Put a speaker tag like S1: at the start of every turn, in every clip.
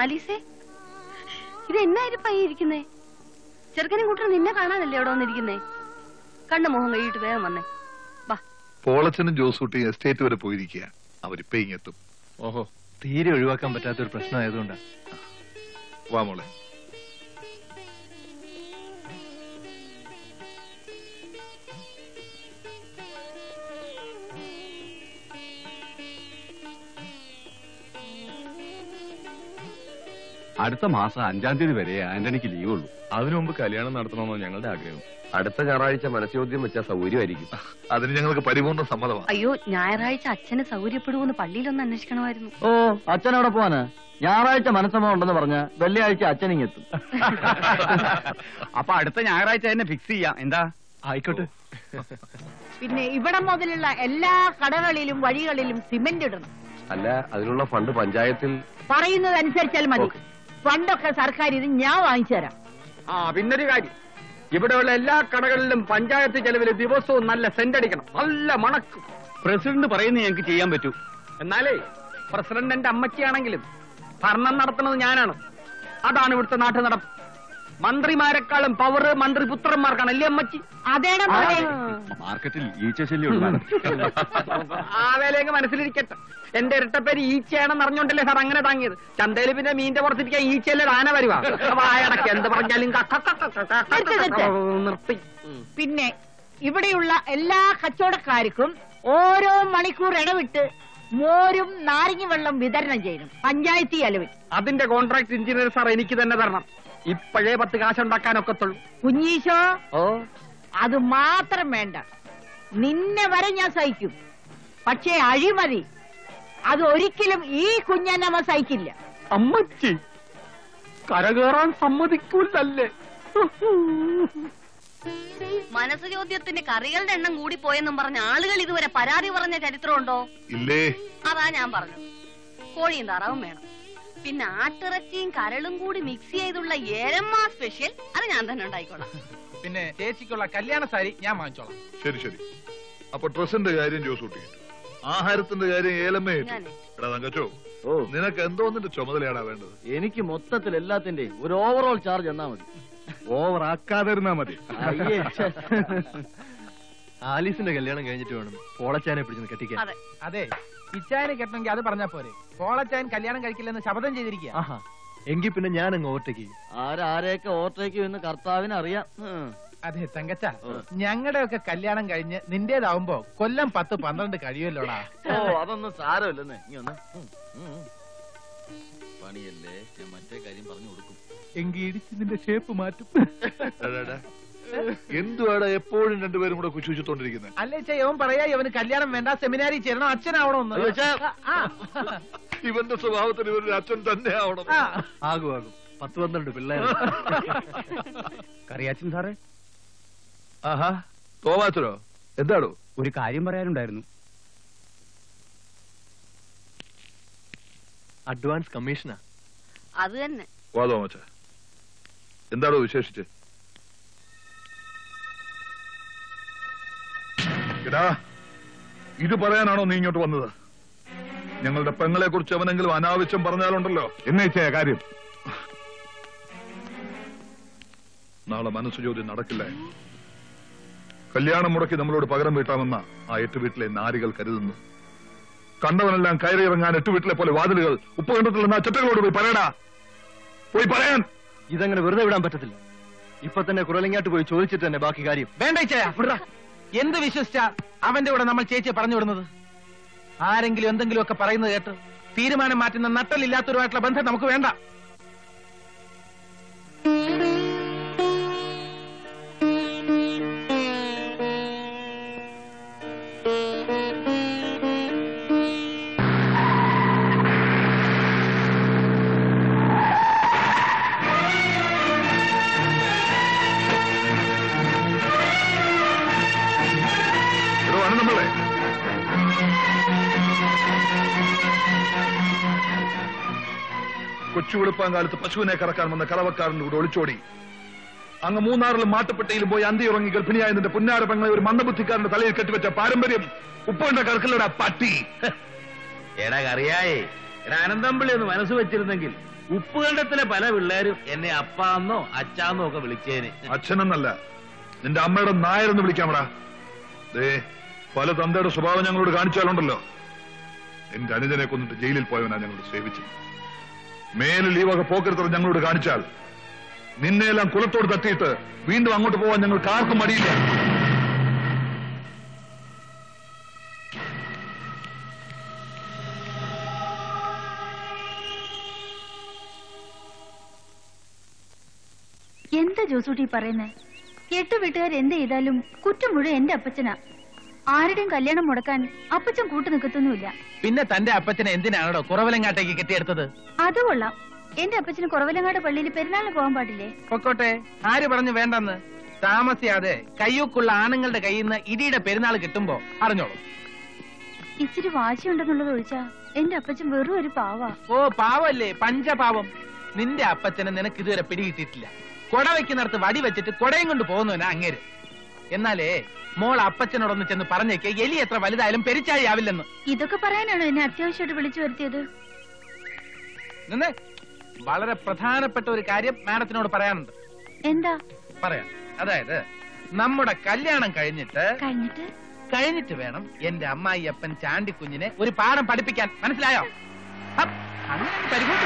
S1: ആലീസേ ഇത് എന്നായിരിപ്പായി ഇരിക്കുന്നേ ചെറുക്കനും കൂട്ടരും നിന്നെ കാണാനല്ലേ അവിടെ വന്നിരിക്കുന്നേ കണ്ണു മുഖം കഴിയിട്ട് വേഗം വന്നേ വാ
S2: പോളച്ചനും ജോസൂട്ടിയും എസ്റ്റേറ്റ് വരെ പോയിരിക്കുക അവരിപ്പോ ഇങ്ങെത്തും
S3: ഓഹോ തീരെ ഒഴിവാക്കാൻ പറ്റാത്ത ഒരു പ്രശ്നമായതുകൊണ്ടാ
S2: വാ മോളെ
S4: അടുത്ത മാസം അഞ്ചാം തീയതി വരെ ആന്റണിക്ക് ലീവ് ഉള്ളൂ
S3: അതിനു മുമ്പ് കല്യാണം നടത്തണമെന്നാണ് ഞങ്ങളുടെ ആഗ്രഹം
S5: അടുത്ത ഞായറാഴ്ച മനസ്സോദ്യം വെച്ചാൽ സൗകര്യമായിരിക്കും
S2: അതിന് ഞങ്ങൾക്ക് പരിപൂർണ്ണ സമ്മതമാണ്
S1: അയ്യോ ഞായറാഴ്ച അച്ഛന് സൗകര്യപ്പെടുവോന്ന് പള്ളിയിലൊന്ന് അന്വേഷിക്കണമായിരുന്നു
S6: ഓ അച്ഛൻ അവിടെ പോവാന് ഞായറാഴ്ച മനസ്സമ്മ ഉണ്ടെന്ന് പറഞ്ഞ വെള്ളിയാഴ്ച അച്ഛനിങ്ങെത്തും
S4: അപ്പൊ അടുത്ത ഞായറാഴ്ച തന്നെ ഫിക്സ് ചെയ്യാം എന്താ
S3: ആയിക്കോട്ടെ
S7: പിന്നെ ഇവിടെ മുതലുള്ള എല്ലാ കടകളിലും വഴികളിലും സിമന്റ് ഇടണം
S5: അല്ല അതിനുള്ള ഫണ്ട് പഞ്ചായത്തിൽ
S7: പറയുന്നത് അനുസരിച്ചാൽ മതി ഫണ്ടൊക്കെ സർക്കാർ ഇത് ഞാൻ വാങ്ങിച്ചു തരാം
S4: ആ പിന്നൊരു കാര്യം ഇവിടെയുള്ള എല്ലാ കടകളിലും പഞ്ചായത്ത് ചെലവിൽ ദിവസവും നല്ല സെന്റ് അടിക്കണം നല്ല മണക്കും പ്രസിഡന്റ് പറയുന്നത് ഞങ്ങൾക്ക് ചെയ്യാൻ പറ്റൂ എന്നാലേ പ്രസിഡന്റ് എന്റെ അമ്മച്ചിയാണെങ്കിലും ഭരണം നടത്തുന്നത് ഞാനാണ് അതാണ് ഇവിടുത്തെ നാട്ടു നടപ്പ് മന്ത്രിമാരെക്കാളും പവർ മന്ത്രിപുത്രന്മാർക്കാണ് അല്ലേ അമ്മച്ചി
S7: അതേടാ മോനെ
S4: മാർക്കറ്റിൽ ഈച്ച ശല്യം
S8: ആ വേലയൊക്കെ മനസ്സിലിരിക്കട്ടെ എന്റെ ഇരട്ടപ്പേര് ഈച്ചയാണെന്ന് അറിഞ്ഞോണ്ടല്ലേ സാർ അങ്ങനെ താങ്ങിയത് ചന്തയിൽ പിന്നെ മീന്റെ പുറത്തിരിക്കാൻ ഈച്ചയല്ലേ ആന വരുവാ വായടക്ക് എന്ത് പറഞ്ഞാലും കക്ക കക്ക കക്ക കക്ക
S7: നിർത്ത് നിർത്ത്.
S8: നിർത്തി
S7: പിന്നെ ഇവിടെയുള്ള എല്ലാ കച്ചവടക്കാർക്കും ഓരോ മണിക്കൂർ ഇടവിട്ട് മോരും നാരങ്ങ വെള്ളം വിതരണം ചെയ്യണം പഞ്ചായത്തി അലവിൽ
S8: അതിന്റെ കോൺട്രാക്ട് എഞ്ചിനീയർ സാർ എനിക്ക് തന്നെ തരണം ഇപ്പോഴേ പത്ത് കാശുണ്ടാക്കാനൊക്കത്തുള്ളൂ
S7: കുഞ്ഞീശോ
S8: ഓ
S7: അത് മാത്രം വേണ്ട നിന്നെ വരെ ഞാൻ സഹിക്കും പക്ഷേ അഴിമതി അത് ഒരിക്കലും ഈ കുഞ്ഞന്നമ്മ സഹിക്കില്ല
S8: അമ്മച്ചി കരകയറാൻ സമ്മതിക്കൂലല്ലേ
S1: മനസ്സ് ചോദ്യത്തിന് കറികളുടെ എണ്ണം കൂടി പോയെന്നും പറഞ്ഞ ആളുകൾ ഇതുവരെ പരാതി പറഞ്ഞ ചരിത്രമുണ്ടോ
S2: ഇല്ലേ
S1: അതാ ഞാൻ പറഞ്ഞത് കോഴിയും താറാവും വേണം പിന്നെ ആട്ടിറച്ചിയും കരളും കൂടി മിക്സ് ചെയ്തുള്ള ഏരമ്മ സ്പെഷ്യൽ അത് ഞാൻ തന്നെ ഉണ്ടായിക്കോളാം
S9: പിന്നെ ചേച്ചിക്കുള്ള കല്യാണ സാരി ഞാൻ വാങ്ങിച്ചോളാം
S2: ശരി ശരി അപ്പൊ ഡ്രസ്സിന്റെ കാര്യം ജോസൂട്ടി ആഹാരത്തിന്റെ കാര്യം ഏലമ്മേ
S1: ഞാനേ.
S2: എടാ തങ്കച്ചോ
S6: ഓ
S2: നിനക്ക് എന്തോന്നിന്റെ ചുമതലയാടാ വേണ്ടത്
S6: എനിക്ക് മൊത്തത്തിൽ എല്ലാത്തിന്റെയും ഒരു ഓവറോൾ ചാർജ് എന്നാ മതി
S4: ഓവർ ആക്കാതിരുന്നാ മതി
S6: അയ്യേ ഛെ.
S3: ആലീസിന്റെ കല്യാണം കഴിഞ്ഞിട്ട് വേണം പോളച്ചാനെ പിടിച്ച് കെട്ടിക്കാൻ
S1: അതെ
S9: അതെ ഇച്ചായനെ കെട്ടണമെങ്കിൽ അത് പറഞ്ഞാ പോരെ പോളച്ചായൻ കല്യാണം കഴിക്കില്ലെന്ന് ശപഥം ചെയ്തിരിക്കുക
S3: ആഹാ എങ്കിൽ പിന്നെ ഞാൻ അങ്ങ് ഓവർടേക്ക് ചെയ്യും
S6: ആരാരെയൊക്കെ ഓവർടേക്കും എന്ന് കർത്താവിന് അറിയാം ഉം.
S9: അതെ തങ്കച്ച ഞങ്ങളുടെ ഒക്കെ കല്യാണം കഴിഞ്ഞ് നിന്റേതാവുമ്പോ കൊല്ലം പത്ത് പന്ത്രണ്ട് കഴിയുമല്ലോടാ
S6: ഓ അതൊന്നും സാരമില്ലെന്നേ ഇനി ഒന്ന് ഉം, ഉം, ഉം. പണിയല്ലേ ഞാൻ മറ്റേ കാര്യം പറഞ്ഞു കൊടുക്കും
S3: എങ്കിൽ ഇടിച്ച് നിന്റെ ഷേപ്പ് മാറ്റും
S2: എന്തുവാടാ എപ്പോഴും രണ്ടുപേരും കൂടെ കുശുശിത്തോണ്ടിരിക്കുന്നത്
S9: അല്ലേ ചെയ്യവൻ പറയാ ഇവന് കല്യാണം വേണ്ട സെമിനാരി ചേരണം അച്ഛനാവണമെന്ന്
S6: അയ്യോ, ഛെ.
S9: ആ,
S2: ഇവന്റെ സ്വഭാവത്തിന് ഇവരൊരു അച്ഛൻ തന്നെ ആവണം
S9: ആ.
S3: ആകും ആകും പത്ത് പന്ത്രണ്ട് പിള്ളേർ
S4: കറിയാച്ചൻ സാറേ
S2: ആഹാ തോമാച്ചനോ എന്താടോ
S4: ഒരു കാര്യം പറയാനുണ്ടായിരുന്നു
S3: അഡ്വാൻസ് കമ്മീഷനാ
S1: അത് തന്നെ
S2: വാ തോമാച്ച എന്താടോ വിശേഷിച്ച് എടാ ഇത് പറയാനാണോ നീ ഇങ്ങോട്ട് വന്നത് ഞങ്ങളുടെ പെങ്ങളെ കുറിച്ച് അവനെങ്കിലും അനാവശ്യം പറഞ്ഞാലുണ്ടല്ലോ
S4: എന്നേച്ചായ കാര്യം
S2: നാളെ മനസ്സ് ചോദ്യം നടക്കില്ല കല്യാണം മുടക്കി നമ്മളോട് പകരം വീട്ടാമെന്ന ആ എട്ട് വീട്ടിലെ നാരികൾ കരുതുന്നു കണ്ടവനെല്ലാം കയറി ഇറങ്ങാൻ എട്ട് വീട്ടിലെ പോലെ വാതിലുകൾ ഉപ്പ് കണ്ടിട്ടുള്ള ആ ചെറ്റകളോട് പോയി പറയടാ പോയി പറയാൻ
S3: ഇതങ്ങനെ വെറുതെ വിടാൻ പറ്റത്തില്ല ഇപ്പൊ തന്നെ കുറലിങ്ങാട്ട് പോയി ചോദിച്ചിട്ട് തന്നെ ബാക്കി കാര്യം
S9: വേണ്ട ഇച്ചയ എന്ത് വിശ്വസിച്ചാ അവന്റെ കൂടെ നമ്മൾ ചേച്ചിയെ പറഞ്ഞു വിടുന്നത് ആരെങ്കിലും എന്തെങ്കിലും ഒക്കെ പറയുന്നത് കേട്ട് തീരുമാനം മാറ്റുന്ന നട്ടലില്ലാത്തവരുമായിട്ടുള്ള ബന്ധം നമുക്ക് വേണ്ട
S2: എടോ അനന്തമ്പിള്ളേ കൊച്ചു വെളുപ്പാൻ കാലത്ത് പശുവിനെ കറക്കാൻ വന്ന കറവക്കാരന്റെ കൂടെ ഒളിച്ചോടി അങ്ങ് മൂന്നാറിലും മാട്ടുപ്പെട്ടിയിലും പോയി അന്തി ഉറങ്ങി ഗർഭിണിയായ നിന്റെ പുന്നാര പെങ്ങളെ ഒരു മന്ദബുദ്ധിക്കാരന്റെ തലയിൽ കെട്ടിവെച്ച പാരമ്പര്യം ഉപ്പുണ്ട കറക്കലടാ പട്ടി
S6: എടാ കറിയായേ എടാ അനന്തമ്പിളി ഒന്ന് മനസ്സ് വെച്ചിരുന്നെങ്കിൽ ഉപ്പുകണ്ടത്തിലെ പല പിള്ളേരും എന്നെ അപ്പാന്നോ അച്ചാന്നോ ഒക്കെ വിളിച്ചേന്
S2: അച്ഛനെന്നല്ല നിന്റെ അമ്മയുടെ നായരെന്ന് വിളിക്കാമടാ ദേ പല തന്തയുടെ സ്വഭാവം ഞങ്ങളോട് കാണിച്ചാലുണ്ടല്ലോ എന്റെ അനുജനെ കൊന്നിട്ട് ജയിലിൽ പോയവനാ ഞങ്ങളോട് സേവിച്ചത് മേലിൽ ഈ വക പോക്കരുത്തറ ഞങ്ങളോട് കാണിച്ചാൽ നിന്നെയെല്ലാം കുലത്തോട് തട്ടിയിട്ട് വീണ്ടും അങ്ങോട്ട് പോവാൻ ഞങ്ങൾക്ക് ആർക്കും മടിയില്ല
S1: എന്താ ജോസൂട്ടി പറയുന്നേ എട്ട് വീട്ടുകാർ എന്ത് ചെയ്താലും കുറ്റം മുഴുവൻ എന്റെ അപ്പച്ചനാ ആരുടെയും കല്യാണം മുടക്കാൻ അപ്പച്ചൻ കൂട്ടു നിൽക്കത്തൊന്നുമില്ല
S9: പിന്നെ തന്റെ അപ്പച്ചനെ എന്തിനാണോ കുറവലങ്ങാട്ടേക്ക് കെട്ടിയെടുത്തത്
S1: അത് കൊള്ളാം എന്റെ അപ്പച്ചന് കുറവലങ്ങാട് പള്ളിയിൽ പെരുന്നാളിന് പോകാൻ പാടില്ലേ
S9: പൊക്കോട്ടെ ആര് പറഞ്ഞു വേണ്ടെന്ന് താമസിയാതെ കയ്യൂക്കുള്ള ആണുങ്ങളുടെ കയ്യിൽ നിന്ന് ഇടിയുടെ പെരുന്നാൾ കിട്ടുമ്പോ അറിഞ്ഞോളൂ
S1: ഇച്ചിരി വാശിയുണ്ടെന്നുള്ളത് ഒഴിച്ചാ എന്റെ അപ്പച്ചൻ വെറും ഒരു പാവാ
S9: ഓ പാവല്ലേ പഞ്ചപാവം നിന്റെ അപ്പച്ചനെ നിനക്ക് ഇതുവരെ പിടികിട്ടിയിട്ടില്ല കൊട വെക്കുന്നിടത്ത് വടി വെച്ചിട്ട് കൊടയും കൊണ്ട് പോകുന്നവനാ അങ്ങേര് എന്നാലേ മോൾ അപ്പച്ചനോടൊന്ന് ചെന്ന് പറഞ്ഞേക്ക് എലി എത്ര വലുതായാലും പെരിച്ചാഴി ആവില്ലെന്ന്
S1: ഇതൊക്കെ പറയാനാണോ എന്നെ അത്യാവശ്യമായിട്ട് വിളിച്ചു വരുത്തിയത്
S9: നിന്ന് വളരെ പ്രധാനപ്പെട്ട ഒരു കാര്യം മാഡത്തിനോട് പറയാനുണ്ട്
S1: എന്താ
S9: പറയാം അതായത് നമ്മുടെ കല്യാണം കഴിഞ്ഞിട്ട്
S1: കഴിഞ്ഞിട്ട്
S9: കഴിഞ്ഞിട്ട് വേണം എന്റെ അമ്മായി അപ്പൻ ചാണ്ടിക്കുഞ്ഞിനെ ഒരു പാഠം പഠിപ്പിക്കാൻ മനസ്സിലായോ ഹപ്പ്, അങ്ങനെ പരിഭവം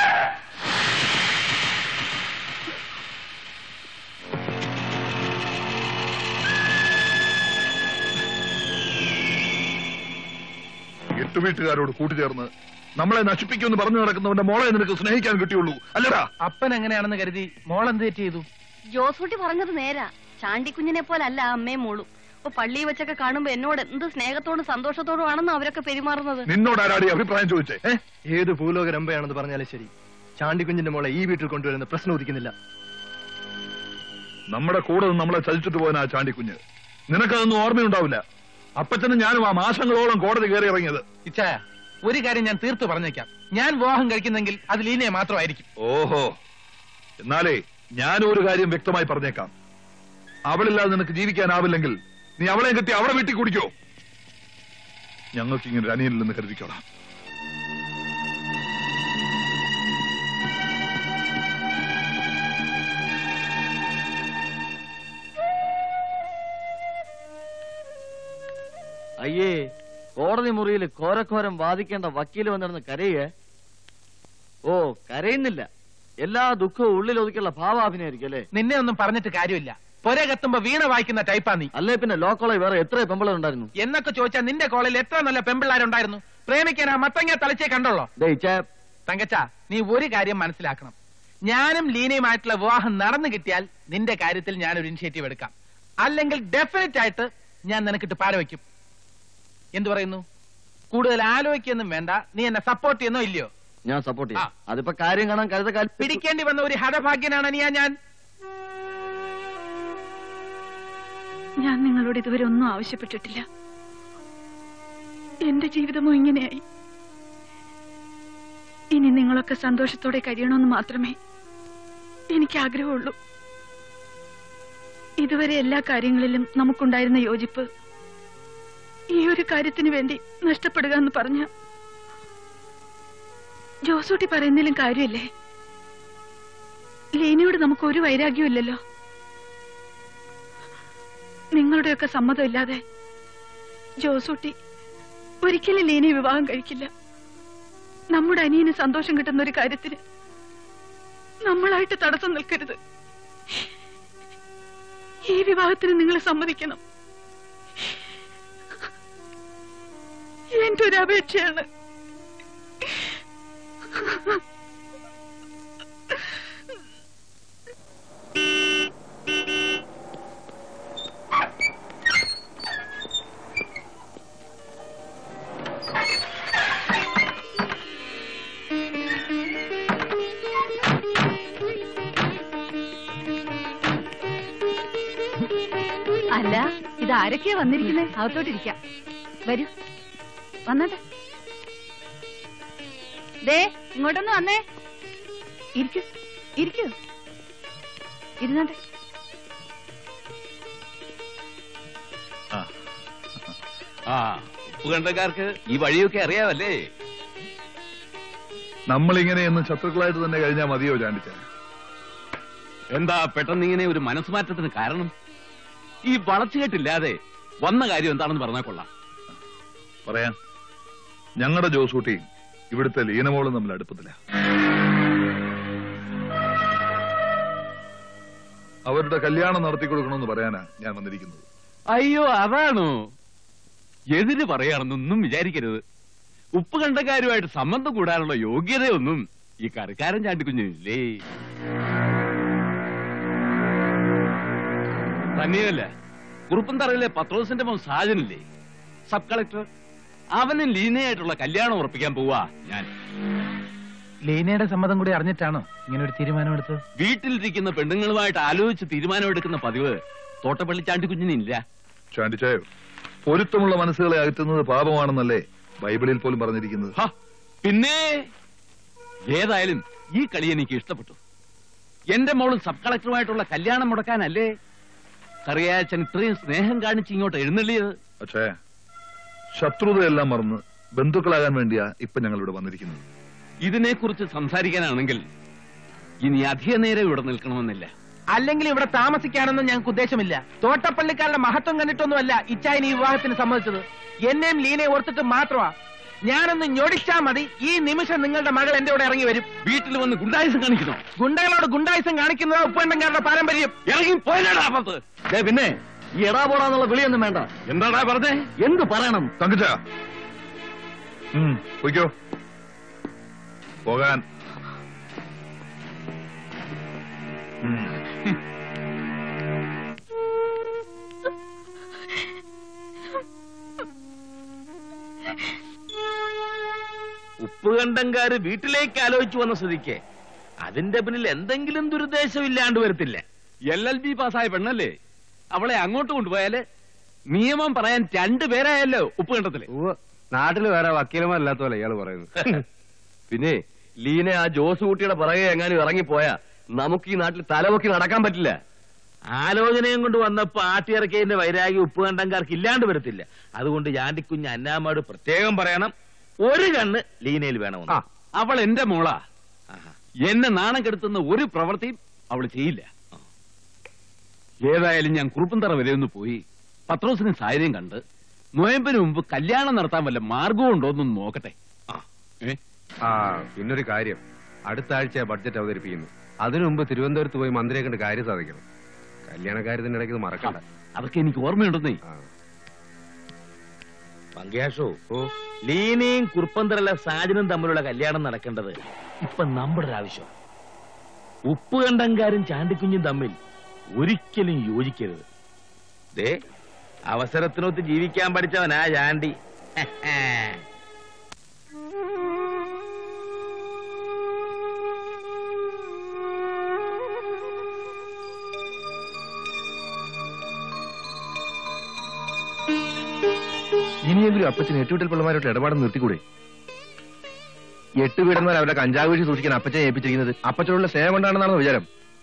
S2: എട്ടു വീട്ടുകാരോട് കൂട്ടുചേർന്ന് നമ്മളെ നശിപ്പിക്കുമെന്ന് പറഞ്ഞു നടക്കുന്നവന്റെ മോളെ നിനക്ക് സ്നേഹിക്കാൻ കിട്ടിയുള്ളൂ അല്ലടാ
S9: അപ്പൻ എങ്ങനെയാണെന്ന് കരുതി മോൾ എന്ത് തെറ്റ് ചെയ്തു
S1: ജോസൂട്ടി പറഞ്ഞത് നേരാ ചാണ്ടിക്കുഞ്ഞിനെ പോലല്ല അമ്മയും മോളും ഇപ്പൊ പള്ളിയിൽ വെച്ചൊക്കെ കാണുമ്പോ എന്നോട് എന്ത് സ്നേഹത്തോടും സന്തോഷത്തോടും ആണെന്ന് അവരൊക്കെ പെരുമാറുന്നത്
S2: നിന്നോട് ആരാടി അഭിപ്രായം ചോദിച്ചേ
S3: ഏ? ഏത് ഭൂലോക രമ്പയാണെന്ന് പറഞ്ഞാലും ശരി ചാണ്ടിക്കുഞ്ഞിന്റെ മോളെ ഈ വീട്ടിൽ കൊണ്ടുവരുന്ന പ്രശ്നം ഉദിക്കുന്നില്ല
S2: നമ്മുടെ കൂടെ നിന്ന് നമ്മളെ ചതിച്ചിട്ട് പോയനാ ചാണ്ടിക്കുഞ്ഞ് നിനക്കതൊന്നും ഓർമ്മയുണ്ടാവില്ല അപ്പച്ചനും ഞാനും ആ മാസങ്ങളോളം കോടതി കയറി ഇറങ്ങിയത്
S9: ഇച്ചായ ഒരു കാര്യം ഞാൻ തീർത്തു പറഞ്ഞേക്കാം ഞാൻ വിവാഹം കഴിക്കുന്നെങ്കിൽ അത് ലീനയെ മാത്രമായിരിക്കും
S2: ഓഹോ എന്നാലേ ഞാനും ഒരു കാര്യം വ്യക്തമായി പറഞ്ഞേക്കാം അവളില്ലാതെ നിനക്ക് ജീവിക്കാനാവില്ലെങ്കിൽ നീ അവളെ കിട്ടി അവളെ വീട്ടിൽ കുടിക്കോ ഞങ്ങൾക്ക് ഇങ്ങനെ ഒരു അനിയനില്ലെന്ന് കരുതിക്കോളാം
S6: അയ്യേ കോടതി മുറിയിൽ കോരക്കോരം വാദിക്കേണ്ട വക്കീൽ വന്നിരുന്ന് കരയേ ഓ കരയുന്നില്ല എല്ലാ ദുഃഖവും ഉള്ളിൽ ഒതുക്കിയുള്ള ഭാവാഭിനയായിരിക്കും അല്ലേ
S9: നിന്നെ ഒന്നും പറഞ്ഞിട്ട് കാര്യമില്ല പൊര കത്തുമ്പോ വീണ വായിക്കുന്ന ടൈപ്പാ നീ
S6: അല്ലേ പിന്നെ ലോ കോളേജ് വേറെ എത്ര പെമ്പിളർ ഉണ്ടായിരുന്നു
S9: എന്നൊക്കെ ചോദിച്ചാൽ നിന്റെ കോളേജിൽ എത്ര നല്ല പെമ്പിള്ളാരുണ്ടായിരുന്നു പ്രേമിക്കാൻ ആ മത്തങ്ങ തലച്ചേ കണ്ടോളോ
S6: ദേ ഇച്ചാ
S9: തങ്കച്ച നീ ഒരു കാര്യം മനസ്സിലാക്കണം ഞാനും ലീനയുമായിട്ടുള്ള വിവാഹം നടന്നു കിട്ടിയാൽ നിന്റെ കാര്യത്തിൽ ഞാൻ ഒരു ഇനിഷ്യേറ്റീവ് എടുക്കാം അല്ലെങ്കിൽ ഡെഫിനറ്റ് ആയിട്ട് ഞാൻ നിനക്കിട്ട് പാര വയ്ക്കും എന്തു പറയുന്നു കൂടുതൽ ആലോചിക്കൊന്നും വേണ്ട നീ എന്നെ സപ്പോർട്ട് ചെയ്യുന്നോ ഇല്ലയോ
S6: ഞാൻ സപ്പോർട്ട് ചെയ്യാം
S9: ആ.
S6: അതിപ്പോ കാര്യം കാണാൻ കരുത കാൽ
S9: പിടിക്കേണ്ടി വന്ന ഒരു ഹതഭാഗ്യനാണ് നീ ഞാൻ
S10: ഞാൻ നിങ്ങളോട് ഇതുവരെ ഒന്നും ആവശ്യപ്പെട്ടിട്ടില്ല എന്റെ ജീവിതമോ ഇങ്ങനെയായി ഇനി നിങ്ങളൊക്കെ സന്തോഷത്തോടെ കഴിയണമെന്ന് മാത്രമേ എനിക്ക് ആഗ്രഹമുള്ളൂ ഇതുവരെ എല്ലാ കാര്യങ്ങളിലും നമുക്കുണ്ടായിരുന്ന യോജിപ്പ് ഈ ഒരു കാര്യത്തിന് വേണ്ടി നഷ്ടപ്പെടുക എന്ന് പറഞ്ഞ ജോസൂട്ടി പറയുന്നതിലും കാര്യമല്ലേ ലീനയോട് നമുക്ക് ഒരു വൈരാഗ്യവും ഇല്ലല്ലോ നിങ്ങളുടെയൊക്കെ സമ്മതമില്ലാതെ ജോസൂട്ടി ഒരിക്കലും ലീനയെ വിവാഹം കഴിക്കില്ല നമ്മുടെ അനിയന് സന്തോഷം കിട്ടുന്ന ഒരു കാര്യത്തിന് നമ്മളായിട്ട് തടസ്സം നിൽക്കരുത് ഈ വിവാഹത്തിന് നിങ്ങൾ സമ്മതിക്കണം എന്റെ ഒരു അപേക്ഷയാണ്
S1: അല്ല ഇത് ആരൊക്കെയാ വന്നിരിക്കുന്നത് അകത്തോട്ടിരിക്കാം വരൂ വന്നട്ടെ ദേ ഇങ്ങോട്ടൊന്ന് വന്നേ ഇരിക്കൂ ഇരിക്കൂ ഇരുന്നോട്ടെ
S6: ആ ഉപ്പുകണ്ടക്കാർക്ക് ഈ വഴിയൊക്കെ അറിയാമല്ലേ
S2: നമ്മളിങ്ങനെ എന്ന് ശത്രുക്കളായിട്ട് തന്നെ കഴിഞ്ഞാൽ മതിയോ ചാണ്ടിച്ച
S4: എന്താ പെട്ടെന്ന് ഇങ്ങനെ ഒരു മനസ്സുമാറ്റത്തിന് കാരണം ഈ വളച്ചുകെട്ടില്ലാതെ വന്ന കാര്യം എന്താണെന്ന് പറഞ്ഞാൽ കൊള്ളാം
S2: പറയാം ഞങ്ങളുടെ ജോസൂട്ടിയും ഇവിടുത്തെ ലീനമോളും തമ്മിൽ അടുപ്പത്തില്ല അവരുടെ കല്യാണം നടത്തി കൊടുക്കണമെന്ന് പറയാനാ ഞാൻ വന്നിരിക്കുന്നത്
S4: അയ്യോ അതാണോ എതിര് പറയാണെന്നൊന്നും വിചാരിക്കരുത് ഉപ്പ് കണ്ടക്കാരുമായിട്ട് സംബന്ധം കൂടാനുള്ള യോഗ്യതയൊന്നും ഈ കറിക്കാരൻ ചാണ്ടിക്കുഞ്ഞില്ലേ തന്നെയല്ല കുറുപ്പന്തറയിലെ പത്രോസിന്റെ മോൻ സാജനില്ലേ സബ് കളക്ടർ അവനും ലീനയായിട്ടുള്ള കല്യാണം ഉറപ്പിക്കാൻ പോവാ ഞാൻ
S9: ലീനയുടെ സമ്മതം കൂടി അറിഞ്ഞിട്ടാണോ ഇങ്ങനെ ഒരു തീരുമാനമെടുത്തത്
S4: വീട്ടിലിരിക്കുന്ന പെണ്ണുങ്ങളുമായിട്ട് ആലോചിച്ച് തീരുമാനമെടുക്കുന്ന പതിവ് തോട്ടപ്പള്ളി ചാണ്ടിക്കുഞ്ഞിനില്ല
S2: ചാണ്ടിച്ചായോ പൊരുത്തമുള്ള മനസ്സുകളെ അകറ്റുന്നത് പാപമാണെന്നല്ലേ ബൈബിളിൽ പോലും പറഞ്ഞിരിക്കുന്നത്
S4: ഹ, പിന്നെ ഏതായാലും ഈ കളി എനിക്ക് ഇഷ്ടപ്പെട്ടു എന്റെ മോളും സബ് കളക്ടറുമായിട്ടുള്ള കല്യാണം മുടക്കാനല്ലേ കറിയാച്ചൻ ഇത്രയും സ്നേഹം കാണിച്ച് ഇങ്ങോട്ട് എഴുന്നള്ളിയത്
S2: പക്ഷേ ശത്രുതയെല്ലാം മറന്ന് ബന്ധുക്കളാകാൻ വേണ്ടിയാ ഇപ്പൊ ഞങ്ങൾ ഇവിടെ വന്നിരിക്കുന്നത്
S4: ഇതിനെക്കുറിച്ച് സംസാരിക്കാനാണെങ്കിൽ ഇനി അധിക നേരം ഇവിടെ നിൽക്കണമെന്നില്ല
S9: അല്ലെങ്കിൽ ഇവിടെ താമസിക്കാനൊന്നും ഞങ്ങൾക്ക് ഉദ്ദേശമില്ല തോട്ടപ്പള്ളിക്കാരുടെ മഹത്വം കണ്ടിട്ടൊന്നുമല്ല ഇച്ചായൻ ഈ വിവാഹത്തിന് സമ്മതിച്ചത് എന്നെയും ലീനയെ ഓർത്തിട്ട് മാത്രമാ ഞാനൊന്ന് ഞൊടിച്ചാ മതി ഈ നിമിഷം നിങ്ങളുടെ മകൾ എന്റെ കൂടെ ഇറങ്ങി വരും
S4: വീട്ടിൽ വന്ന് ഗുണ്ടായുസം കാണിക്കണോ
S9: ഗുണ്ടകളോട് ഗുണ്ടായുസം കാണിക്കുന്നത് ഉപ്പണ്ടങ്കാരുടെ പാരമ്പര്യം
S4: ഇറങ്ങി പോയനാടാ അപ്പത്ത്
S6: ദേ പിന്നെ ഈ എടാ പോടാന്നുള്ള വിളിയൊന്നും വേണ്ട
S4: എന്താടാ പറഞ്ഞേ
S6: എന്ത് പറയണം
S2: തങ്കച്ച പോയിക്കോ പോകാൻ ഉം.
S11: ഉപ്പുകണ്ടങ്കാര് വീട്ടിലേക്ക് ആലോചിച്ചു വന്ന സ്ഥിതിക്ക് അതിന്റെ പിന്നിൽ എന്തെങ്കിലും ദുരുദ്ദേശം ഇല്ലാണ്ട് വരത്തില്ല
S4: എൽ എൽ ബി പാസ്സായ പെണ്ണല്ലേ അവളെ അങ്ങോട്ട് കൊണ്ടുപോയാല് നിയമം പറയാൻ രണ്ടുപേരായല്ലോ ഉപ്പുകണ്ടത്തില്
S5: നാട്ടിൽ വേറെ വക്കീലന്മാരില്ലാത്ത പോലെ ഇയാള് പറയുന്നത് പിന്നെ ലീന ആ ജോസ് കുട്ടിയുടെ പിറകെ എങ്ങാനും ഇറങ്ങിപ്പോയാ നമുക്ക് ഈ നാട്ടിൽ തലവൊക്കി നടക്കാൻ പറ്റില്ല
S11: ആലോചനയും കൊണ്ട് വന്നപ്പോ ആട്ടിയിറക്കിയതിന്റെ വൈരാഗ്യം ഉപ്പുകണ്ടങ്കാർക്ക് ഇല്ലാണ്ട് വരത്തില്ല അതുകൊണ്ട് ജാണ്ടിക്കുഞ്ഞ് അന്നാമ്മയോട് പ്രത്യേകം പറയണം ഒരു കണ്ണ് ലീനയിൽ വേണമെന്ന്
S4: അവൾ എന്റെ മോളാ എന്നെ നാണം കെടുത്തുന്ന ഒരു പ്രവൃത്തിയും അവൾ ചെയ്യില്ല ഏതായാലും ഞാൻ കുറുപ്പന്തറ വരെ ഒന്ന് പോയി പത്രോസിനും സാഹചര്യം കണ്ട് നോയമ്പിന് മുമ്പ് കല്യാണം നടത്താൻ വല്ല മാർഗവും ഉണ്ടോ എന്നൊന്ന് നോക്കട്ടെ ഏ
S5: ആ പിന്നൊരു കാര്യം അടുത്ത ആഴ്ച ബഡ്ജറ്റ് അവതരിപ്പിക്കുന്നു അതിനു മുമ്പ് തിരുവനന്തപുരത്ത് പോയി മന്ത്രിയെ കണ്ട് കാര്യം സാധിക്കണം കല്യാണ കാര്യത്തിന്റെ ഇടയ്ക്ക് ഇത് മറക്കണ്ട
S4: അതൊക്കെ എനിക്ക് ഓർമ്മയുണ്ടെന്നേ
S11: പങ്ക്യാഷോ ഓ ലീനയും കുറുപ്പന്തരല്ല സാജനും തമ്മിലുള്ള കല്യാണം നടക്കേണ്ടത് ഇപ്പൊ നമ്മുടെ ഒരു ആവശ്യം ഉപ്പുകണ്ടങ്കാരും ചാണ്ടിക്കുഞ്ഞും തമ്മിൽ ഒരിക്കലും യോജിക്കരുത് ദേ അവസരത്തിനൊത്ത് ജീവിക്കാൻ പഠിച്ചവനാ ചാണ്ടി
S3: ഇനിയെങ്കിലും അപ്പച്ചൻ എട്ടുവിട്ടൽ പിള്ളമാരോട്ട് ഇടപാട് നിർത്തിക്കൂടെ എട്ട് വീടന്മാർ അവരുടെ കഞ്ചാവ് വീഴ്ച സൂക്ഷിക്കാൻ അപ്പച്ചനെ ഏൽപ്പിച്ചിരിക്കുന്നത് അപ്പച്ചനോടുള്ള സ്നേഹം കൊണ്ടാണെന്നാണ് വിചാരം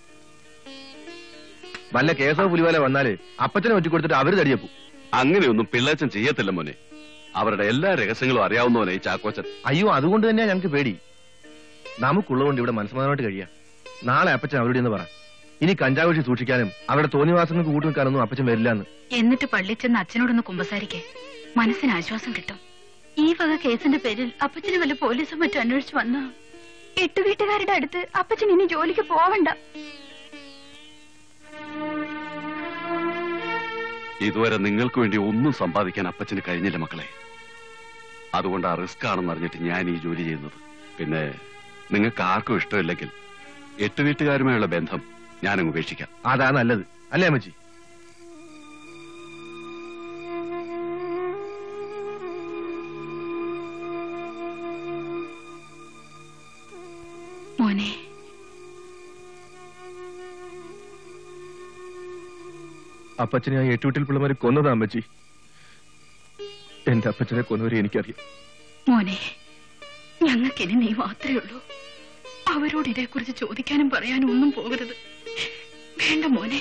S3: വല്ല കേസോ പുലിവാല വന്നാല് അപ്പച്ചനെ ഒറ്റിക്കൊടുത്തിട്ട് അവര് തടിയപ്പു
S5: അങ്ങനെയൊന്നും പിള്ളേച്ചൻ ചെയ്യത്തില്ല മോനെ അവരുടെ എല്ലാ രഹസ്യങ്ങളും അറിയാവുന്നവനെ ഈ ചാക്കോച്ചൻ
S3: അയ്യോ അതുകൊണ്ട് തന്നെയാ ഞങ്ങൾക്ക് പേടി നമുക്കുള്ളതുകൊണ്ട് ഇവിടെ മനസ്സമാനമായിട്ട് കഴിയാം നാളെ അപ്പച്ചൻ അവരോട് എന്ന് പറ ഇനി കഞ്ചാവ് വീഴ്ച സൂക്ഷിക്കാനും അവരുടെ തോന്നിവാസങ്ങൾക്ക് കൂട്ടു നിൽക്കാനൊന്നും അപ്പച്ചൻ വരില്ല എന്ന്
S10: എന്നിട്ട് പള്ളി ചെന്ന് അച്ഛനോടൊന്ന് കുമ്പസാരിക്കേ മനസ്സിന് ആശ്വാസം കിട്ടും ഈ വക കേസിന്റെ പേരിൽ അപ്പച്ചന് വല്ല പോലീസും മറ്റും അന്വേഷിച്ചു വന്ന എട്ട് വീട്ടുകാരുടെ അടുത്ത് അപ്പച്ചൻ ഇനി ജോലിക്ക് പോവണ്ട
S5: ഇതുവരെ നിങ്ങൾക്ക് വേണ്ടി ഒന്നും സമ്പാദിക്കാൻ അപ്പച്ചന് കഴിഞ്ഞില്ല മക്കളെ അതുകൊണ്ട് ആ റിസ്ക് ആണെന്ന് അറിഞ്ഞിട്ട് ഞാൻ ഈ ജോലി ചെയ്യുന്നത് പിന്നെ നിങ്ങൾക്ക് ആർക്കും ഇഷ്ടമില്ലെങ്കിൽ എട്ട് വീട്ടുകാരുമായുള്ള ബന്ധം ഞാനങ്ങ് ഉപേക്ഷിക്കാം
S3: അതാ നല്ലത് അല്ലേ അമ്മച്ചി
S10: മോനെ
S3: അപ്പച്ചനെ ആ എട്ടുവിട്ടിൽ പിള്ളമാര് കൊന്നതാ അമ്മച്ചി എന്റെ അപ്പച്ചനെ കൊന്നവരെ എനിക്കറിയാം
S10: മോനെ ഞങ്ങൾക്കിനി നീ മാത്രമേ ഉള്ളൂ അവരോട് ഇതേക്കുറിച്ച് ചോദിക്കാനും പറയാനും ഒന്നും പോകരുത് വേണ്ട മോനെ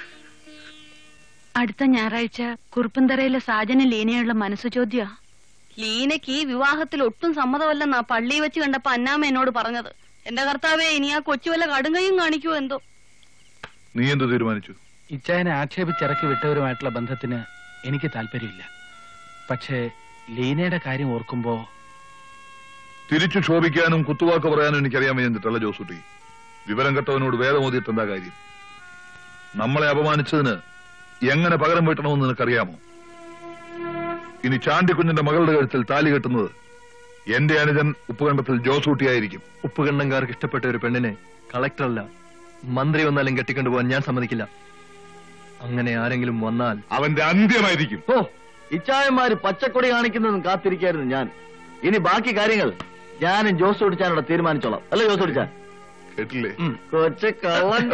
S1: അടുത്ത ഞായറാഴ്ച കുറുപ്പന്തറയിലെ സാജന ലീനയുള്ള മനസ്സു ചോദ്യ ലീനയ്ക്ക് ഈ വിവാഹത്തിൽ ഒട്ടും സമ്മതമല്ലെന്നാ പള്ളി വെച്ച് കണ്ടപ്പോ അന്നാമ്മ എന്നോട് പറഞ്ഞത് എന്റെ കർത്താവേ ഇനി ആ കൊച്ചു വല്ല കടുങ്കയും കാണിക്കുമോ എന്തോ
S2: നീ എന്ത് തീരുമാനിച്ചു
S9: ഇച്ചായനെ ആക്ഷേപിച്ചിറക്കി വിട്ടവരുമായിട്ടുള്ള ബന്ധത്തിന് എനിക്ക് താല്പര്യമില്ല പക്ഷേ ലീനയുടെ കാര്യം ഓർക്കുമ്പോ
S2: തിരിച്ചു ക്ഷോഭിക്കാനും കുത്തുവാക്ക് പറയാനും എനിക്കറിയാൻ വേണ്ടിട്ടല്ല ജോസൂട്ടി വിവരം കെട്ടവനോട് വേദമോദിയിട്ട് എന്താ കാര്യം നമ്മളെ അപമാനിച്ചതിന് എങ്ങനെ പകരം വീട്ടണമെന്ന് നിനക്കറിയാമോ ഇനി ചാണ്ടിക്കുഞ്ഞിന്റെ മകളുടെ കഴുത്തിൽ താലി കെട്ടുന്നത് എന്റെ അനുജൻ ഉപ്പുകണ്ടത്തിൽ ജോസൂട്ടിയായിരിക്കും
S3: ഉപ്പുകണ്ടങ്കാർക്ക് ഇഷ്ടപ്പെട്ട ഒരു പെണ്ണിനെ കളക്ടറല്ല മന്ത്രി വന്നാലും കെട്ടിക്കൊണ്ടുപോകാൻ ഞാൻ സമ്മതിക്കില്ല അങ്ങനെ ആരെങ്കിലും വന്നാൽ
S2: അവന്റെ അന്ത്യമായിരിക്കും
S6: ഓ ഇച്ചായന്മാര് പച്ചക്കൊടി കാണിക്കുന്നതും കാത്തിരിക്കായിരുന്നു ഞാൻ ഇനി ബാക്കി കാര്യങ്ങൾ ഞാനും ജോസ് ഓടിച്ചാനോട് തീരുമാനിച്ചോളാം അല്ലേ ജോസ് ഓടിച്ചാൻ
S2: കേട്ടില്ലേ
S6: കൊച്ചു കള്ളൻ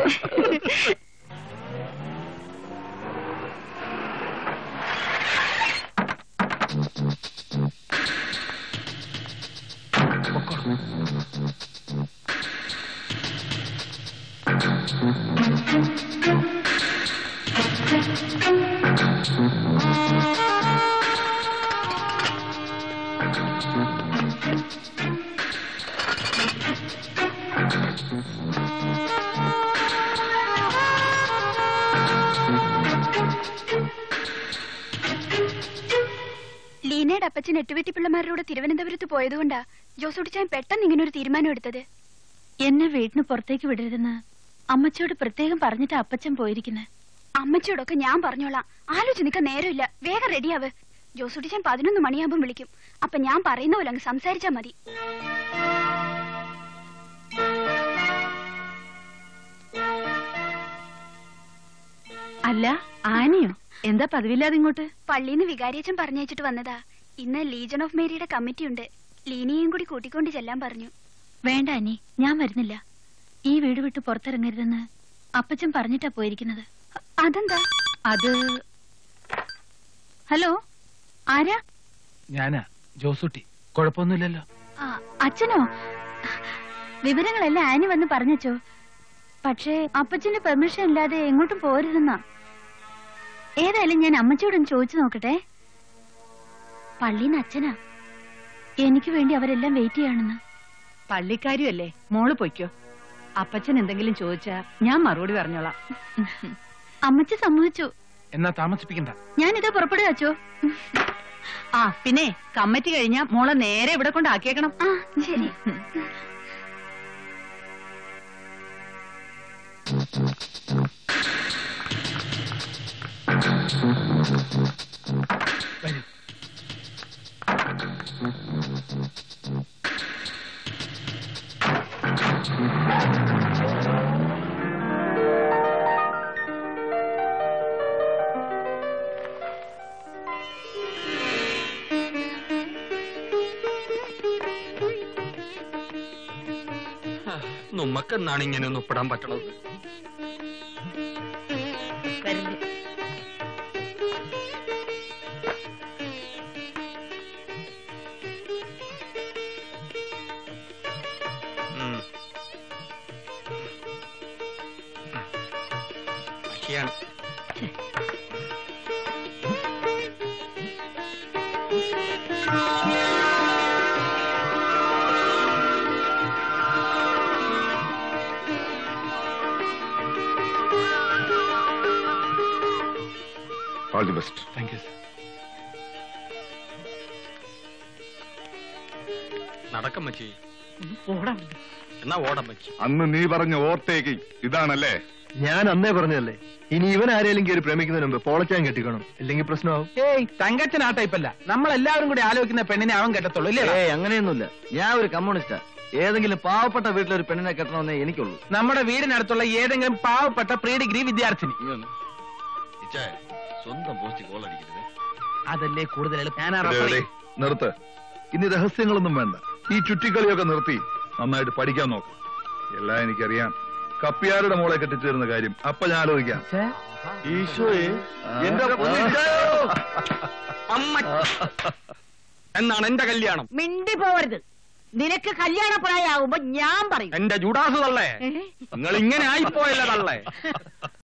S10: ലീനയുടെ അപ്പച്ചൻ എട്ടുവീട്ടി പിള്ളമാരുടെ തിരുവനന്തപുരത്ത് പോയതുകൊണ്ടാ ജോസൂട്ടിച്ചാൻ പെട്ടെന്ന് ഇങ്ങനെ ഒരു തീരുമാനം എടുത്തത് എന്നെ വീടിന് പുറത്തേക്ക് വിടരുതെന്ന് അമ്മച്ചിയോട് പ്രത്യേകം പറഞ്ഞിട്ട് അപ്പച്ചൻ പോയിരിക്കുന്നത് അമ്മച്ചിയോടൊക്കെ ഞാൻ പറഞ്ഞോളാം ആലോചിച്ച് നിൽക്കാൻ നേരമില്ല വേഗം റെഡിയാവ് ജോസൂട്ടിച്ചാൻ പതിനൊന്ന് മണിയാകുമ്പോൾ വിളിക്കും അപ്പൊ ഞാൻ പറയുന്ന പോലെ അങ്ങ് സംസാരിച്ചാ മതി
S1: അല്ല ആനയോ എന്താ പതിവില്ലാതെ ഇങ്ങോട്ട്
S10: പള്ളിന്ന് വികാരിയച്ചൻ പറഞ്ഞയച്ചിട്ട് വന്നതാ ഇന്ന് ലീജൺ ഓഫ് മേരിയുടെ കമ്മിറ്റി ഉണ്ട് ലീനയെയും കൂടി കൂട്ടിക്കൊണ്ട് ചെല്ലാൻ പറഞ്ഞു വേണ്ട അനി ഞാൻ വരുന്നില്ല ഈ വീട് വിട്ട് പുറത്തിറങ്ങരുതെന്ന് അപ്പച്ചൻ പറഞ്ഞിട്ടാ പോയിരിക്കുന്നത് അ- അതെന്താ
S1: അത്
S10: ഹലോ ആരാ
S9: ഞാനാ ജോസൂട്ടി കുഴപ്പമൊന്നുമില്ലല്ലോ
S10: ആ, അച്ഛനോ വിവരങ്ങളെല്ലാം ആനി വന്ന് പറഞ്ഞോ പക്ഷേ അപ്പച്ചന്റെ പെർമിഷൻ ഇല്ലാതെ എങ്ങോട്ടും പോരുതെന്നാ ഏതായാലും ഞാൻ അമ്മച്ചിയോടൊന്ന് ചോദിച്ചു നോക്കട്ടെ പള്ളിന്ന് അച്ഛനാ എനിക്ക് വേണ്ടി അവരെല്ലാം വെയിറ്റ് ചെയ്യാണെന്ന്
S1: പള്ളിക്കാരിയല്ലേ മോള് പൊയ്ക്കോ അപ്പച്ചൻ എന്തെങ്കിലും ചോദിച്ചാ ഞാൻ മറുപടി പറഞ്ഞോളാം
S10: അമ്മച്ചി സമ്മതിച്ചു
S9: എന്നാ താമസിപ്പിക്കണ്ട
S10: ഞാനിതാ പുറപ്പെടുക അച്ചോ
S1: ആ പിന്നെ കമ്മിറ്റി കഴിഞ്ഞാ മോളെ നേരെ ഇവിടെ കൊണ്ടാക്കിയേക്കണം
S10: ആ ശരി
S9: വരൂ
S8: നമ്മക്കെന്നാണ് ഇങ്ങനെ ഒന്ന് ഒപ്പിടാൻ പറ്റണത്
S1: വരല്ലേ
S8: ഉം. ശരിയാണ്
S2: all the best
S9: thank you sir
S8: നടക്കം മച്ചി എന്നാ ഓടം മച്ചി
S2: അന്ന് നീ പറഞ്ഞ ഓർത്തേക്ക് ഇതാണല്ലേ
S3: ഞാൻ അന്നേ പറഞ്ഞതല്ലേ ഇനി ഇവൻ ആരെങ്കിലും കയറി പ്രേമിക്കുന്നതിന് മുമ്പ് പോളച്ചാൻ കെട്ടിക്കണം ഇല്ലെങ്കിൽ പ്രശ്നമാവും
S9: ഏയ് തങ്കച്ചൻ ആ ടൈപ്പല്ല നമ്മൾ എല്ലാവരും കൂടി ആലോചിക്കുന്ന പെണ്ണിനെ അവൻ കെട്ടത്തുള്ളൂ ഇല്ലേ
S6: ഏയ് അങ്ങനെയൊന്നുമില്ല ഞാൻ ഒരു കമ്മ്യൂണിസ്റ്റാ ഏതെങ്കിലും പാവപ്പെട്ട വീട്ടിലൊരു പെണ്ണിനെ കെട്ടണമെന്നേ എനിക്കുള്ളൂ
S9: നമ്മുടെ വീടിനടുത്തുള്ള ഏതെങ്കിലും പാവപ്പെട്ട പ്രീ ഡിഗ്രി വിദ്യാർത്ഥിനി
S6: സ്വന്തം പോസ്റ്റ് കോൾ അടിക്കരുത്
S9: അതല്ലേ കൂടുതൽ എളുപ്പം ഞാൻ ആ
S2: ദേ,
S9: referee-
S2: ദേ, നിർത്ത് ഇനി രഹസ്യങ്ങളൊന്നും വേണ്ട ഈ ചുറ്റിക്കളിയൊക്കെ നിർത്തി നന്നായിട്ട് പഠിക്കാൻ നോക്ക് എല്ലാം എനിക്കറിയാം കപ്പിയാരുടെ മോളെ കെട്ടിച്ചേരുന്ന കാര്യം അപ്പൊ ഞാൻ ആലോചിക്കാം
S9: ഛേ,
S6: ഈശോയെ എന്റെ
S8: അമ്മ എന്നാണ് എന്റെ കല്യാണം
S7: മിണ്ടി പോവരുത് നിനക്ക് കല്യാണ പ്രായമാകുമ്പോ ഞാൻ പറയും
S8: എന്റെ ജുഡാസ് തള്ളേ നിങ്ങൾ ഇങ്ങനെ ആയിപ്പോയല്ലേ തള്ളേ